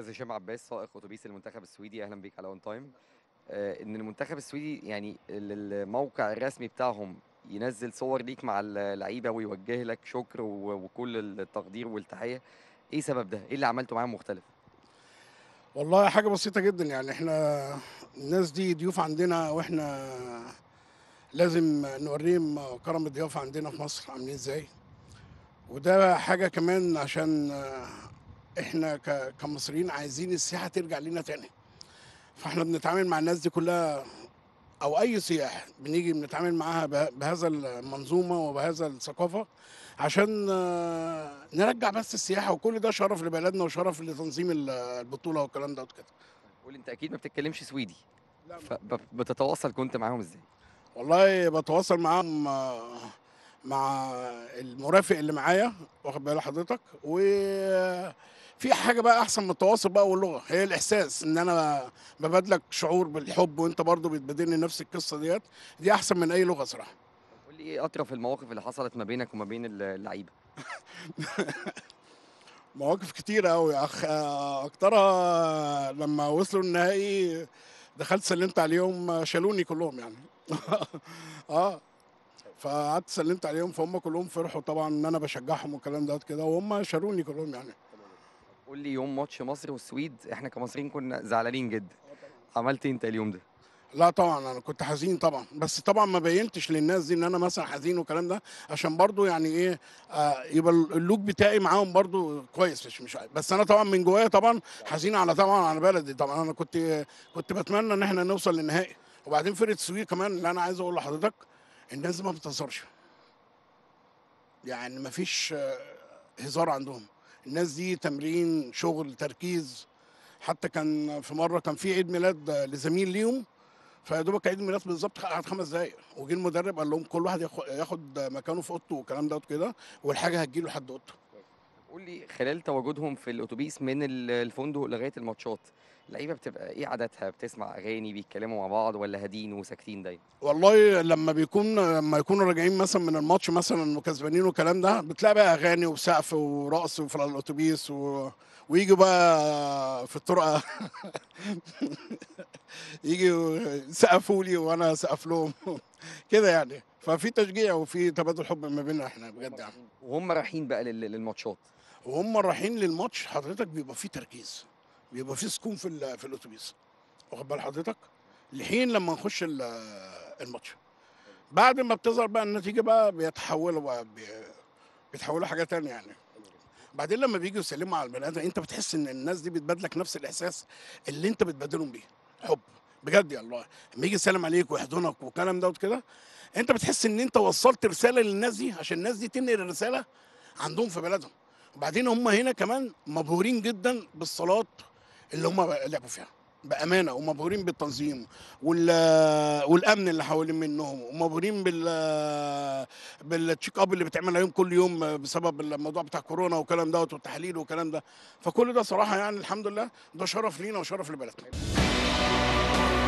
استاذ هشام عباس سائق اتوبيس المنتخب السويدي اهلا بيك على اون تايم ان المنتخب السويدي يعني ال- الموقع الرسمي بتاعهم ينزل صور ليك مع اللعيبه ويوجه لك شكر و- وكل التقدير والتحيه ايه سبب ده ايه اللي عملته معاهم مختلف والله حاجة بسيطة جدا يعني احنا الناس دي ضيوف عندنا واحنا لازم نوريهم كرم الضيافة عندنا في مصر عاملين ازاي وده حاجة كمان عشان احنا ك- كمصريين عايزين السياحة ترجع لنا تاني فاحنا بنتعامل مع الناس دي كلها او اي سياح بنيجي بنتعامل معاها به- بهذا المنظومة وبهذا الثقافة عشان آه، نرجع بس السياحة وكل ده شرف لبلدنا وشرف لتنظيم ال- البطولة والكلام ده وكده قول انت اكيد ما بتتكلمش سويدي لا، فبتتواصل كنت معاهم ازاي والله بتواصل معاهم آه، مع المرافق اللي معايا واخد بال حضرتك وفي حاجه بقى احسن من التواصل بقى واللغه هي الاحساس ان انا ببادلك شعور بالحب وانت برضو بتبادلني نفس القصه ديت دي احسن من اي لغه صراحه قول لي ايه اطرف المواقف اللي حصلت ما بينك وما بين اللعيبه مواقف كتيرة أوي يا أخ آه، أكترها لما وصلوا النهائي دخلت سلمت عليهم شالوني كلهم يعني اه فقعدت سلمت عليهم فهم كلهم فرحوا طبعا ان انا بشجعهم والكلام ده كده وهم شالوني كلهم يعني قول لي يوم ماتش مصر والسويد احنا كمصريين كنا زعلانين جدا عملت إيه انت اليوم ده لا طبعا انا كنت حزين طبعا بس طبعا ما بينتش للناس دي ان انا مثلا حزين والكلام ده عشان برضو يعني ايه آه يبقى اللوك بتاعي معاهم برضو كويس مش مش بس انا طبعا من جوايا طبعا حزين على طبعا على بلدي طبعا انا كنت كنت بتمنى ان احنا نوصل للنهائي وبعدين فرقه السويد كمان اللي انا عايز اقول لحضرتك الناس دي ما بتهزرش يعني ما فيش آه، هزار عندهم الناس دي تمرين شغل تركيز حتى كان في مره كان في عيد ميلاد آه، لزميل ليهم فيا دوبك عيد الميلاد بالظبط قعد خمس دقايق وجه المدرب قال لهم كل واحد ياخد- ياخد مكانه في اوضته والكلام ده وكده والحاجه هتجيله لحد اوضته قول لي خلال تواجدهم في الاتوبيس من ال- الفندق لغايه الماتشات اللعيبه بتبقى ايه عاداتها بتسمع اغاني بيتكلموا مع بعض ولا هادين وساكتين دايما والله لما بيكون لما يكونوا راجعين مثلا من الماتش مثلا وكسبانين والكلام ده بتلاقي بقى اغاني وسقف ورقص في الاتوبيس و... ويجوا بقى في الطرقه يجوا يسقفوا لي وانا اسقف لهم كده يعني ففي تشجيع وفي تبادل حب ما بيننا احنا بجد يعني وهم رايحين بقى لل- للماتشات وهم رايحين للماتش حضرتك بيبقى فيه تركيز بيبقى فيه سكون في ال- في الاتوبيس واخد بال حضرتك لحين لما نخش ال- الماتش بعد ما بتظهر بقى النتيجه بقى بيتحولوا بقى بي- بيتحولوا حاجه تانية يعني بعدين لما بييجوا يسلموا على البني ادم انت بتحس ان الناس دي بتبادلك نفس الاحساس اللي انت بتبادلهم بيه حب بجد يا الله لما يجي يسلم عليك ويحضنك والكلام دوت كده انت بتحس ان انت وصلت رساله للناس دي عشان الناس دي تنقل الرساله عندهم في بلدهم وبعدين هم هنا كمان مبهورين جدا بالصالات اللي هم لعبوا فيها بامانه ومبهورين بالتنظيم وال والامن اللي حوالين منهم ومبهورين بال بالتشيك اب اللي بتعمل عليهم كل يوم بسبب الموضوع بتاع كورونا والكلام دوت والتحاليل والكلام ده فكل ده صراحه يعني الحمد لله ده شرف لينا وشرف لبلدنا